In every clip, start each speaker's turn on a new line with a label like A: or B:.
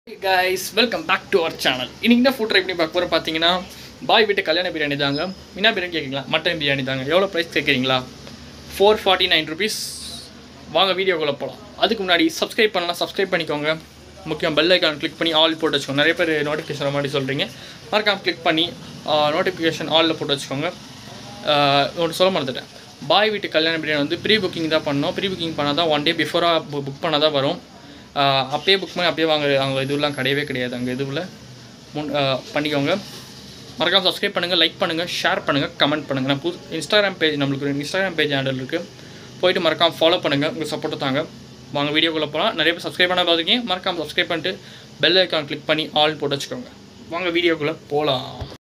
A: guys welcome back to our channel இன்னைக்கு என்ன food try பண்ணி பார்க்க போகிற பார்த்தீங்கன்னா பாய் வீட்டு கல்யாண பிரியாணி தாங்க என்ன பிரியாணி கேட்குறீங்களா மட்டன் பிரியாணி தாங்க எவ்வளோ ப்ரைஸ் கேட்குறீங்களா ஃபோர் ஃபார்ட்டி நைன் ருபீஸ் வாங்க வீடியோக்குள்ளே போகலாம் அதுக்கு முன்னாடி சப்ஸ்கிரைப் பண்ணலாம் சப்ஸ்கிரைப் பண்ணிக்கோங்க முக்கியம் பெல் ஐக்கான் கிளிக் பண்ணி ஆல் போட்டு வச்சுக்கோங்க நிறைய பேர் நோட்டிஃபிகேஷன் மாதிரி சொல்கிறீங்க மறக்காம கிளிக் பண்ணி நோட்டிஃபிகேஷன் ஆலில் போட்டு வச்சுக்கோங்க ஒன்று சொல்ல மறந்துட்டேன் பாய் வீட்டு கல்யாண பிரியாணி வந்து ப்ரீ புக்கிங் தான் பண்ணோம் ப்ரீ புக்கிங் பண்ணால் தான் ஒன் டே பிஃபோராக புக் பண்ணால் தான் வரும் ஆஹ் அப்பயே புக் பண்ணி அப்பயே வாங்க அங்கே இதுவெல்லாம் கிடையவே கிடையாது அங்கே இதுவில் முன் ஆஹ் பண்ணிக்கோங்க மறக்காம சப்ஸ்கிரைப் பண்ணுங்கள் லைக் பண்ணுங்கள் ஷேர் பண்ணுங்கள் கமெண்ட் பண்ணுங்கள் நான் புது இன்ஸ்டாகிராம் பேஜ் நம்மளுக்கு ஒரு இன்ஸ்டாகிராம் பேஜ் ஹேண்டல் இருக்குது போயிட்டு மறக்காம ஃபாலோ பண்ணுங்கள் உங்கள் சப்போர்ட்டை தாங்க வாங்க வீடியோக்குள்ளே போகலாம் நிறைய பேர் சப்ஸ்கிரைப் பண்ண பார்த்துருக்கீங்க மறக்காம சப்ஸ்கிரைப் பண்ணிட்டு பெல் ஐக்கான் கிளிக் பண்ணி ஆல் போட்டு வச்சுக்கோங்க வாங்க வீடியோக்குள்ளே போகலாம்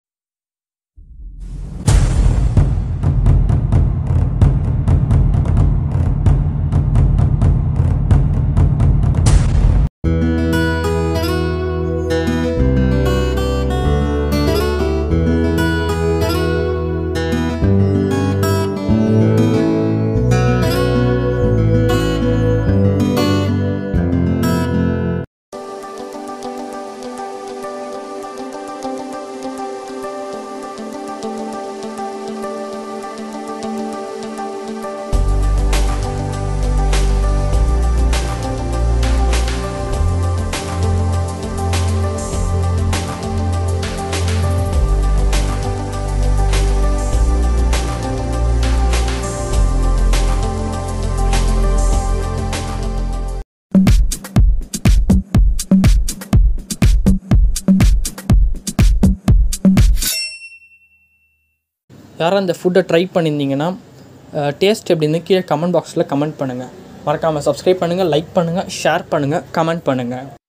A: யாரும் அந்த ஃபுட்டை ட்ரை பண்ணியிருந்தீங்கன்னா டேஸ்ட் எப்படின்னு கீழே கமெண்ட் பாக்ஸில் கமெண்ட் பண்ணுங்கள் மறக்காமல் சப்ஸ்கிரைப் பண்ணுங்கள் லைக் பண்ணுங்கள் ஷேர் பண்ணுங்கள் கமெண்ட் பண்ணுங்கள்